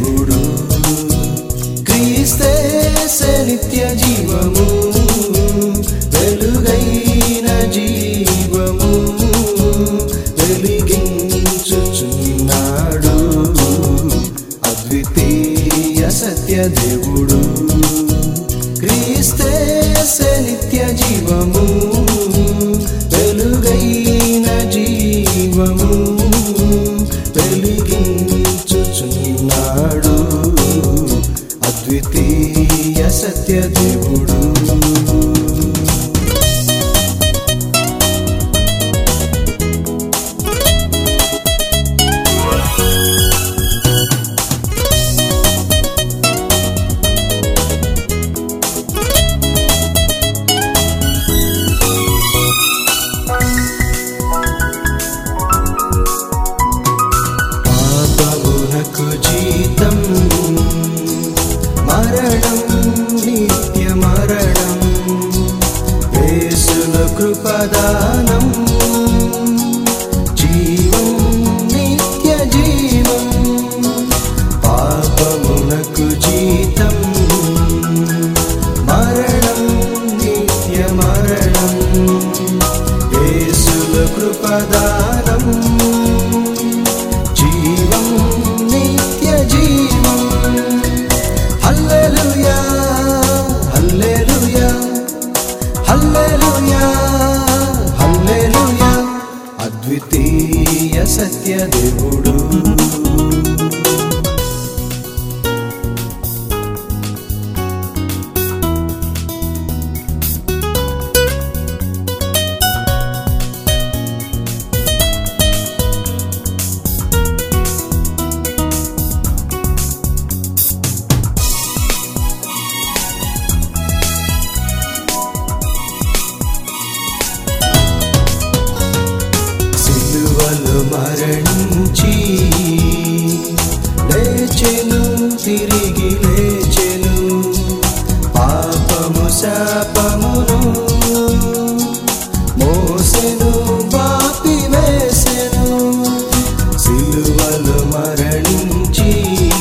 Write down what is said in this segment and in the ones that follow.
దేవుడు క్రీస్తే నిత్య జీవము వెలుగైన జీవము వెలిగించుచున్నాడు అద్వితీయ సత్య దేవుడు క్రీస్తే నిత్య జీవము వెలుగైన జీవము వెలిగించుచున్నాడు అద్వితీయ సత్య దేవుడు పాపమునకు జీతం మరణం నిత్య మరణం వేసుల కృపదానం జీవం నిత్య జీవం పాపమునకు జీతం మరణం నిత్య మరణం వేసుల కృపదానం జీవం నిత్య జీవం హల్లెలూయా హల్లెలూయా హల్లెలూయా హల్లెలూయా అద్వితీయ సత్య దేవుడు సిలువలు మరణించి లేచెను తిరిగి లేచెను పాపము శాపమును మోసెను బాపి వేసెను సిలువలు మరణించి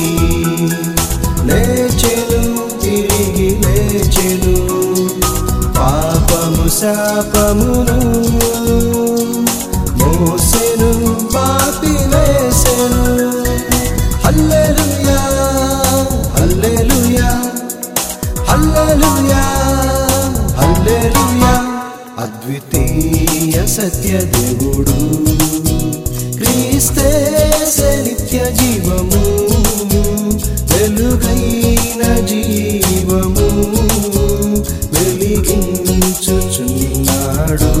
లేచెను తిరిగి లేచెను పాపము శాపమును మోసెను పాపి వేసెను హల్లెలూయా హల్లెలూయా హల్లెలూయా హల్లెలూయా అద్వితీయ సత్య దేవుడు క్రీస్తే నిత్య జీవము వెలుగైన జీవము వెలిగించుచున్నాడు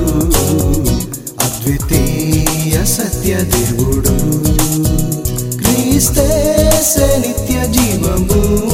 అద్వితీయ సత్య దేవుడు క్రీస్తే నిత్య జీవము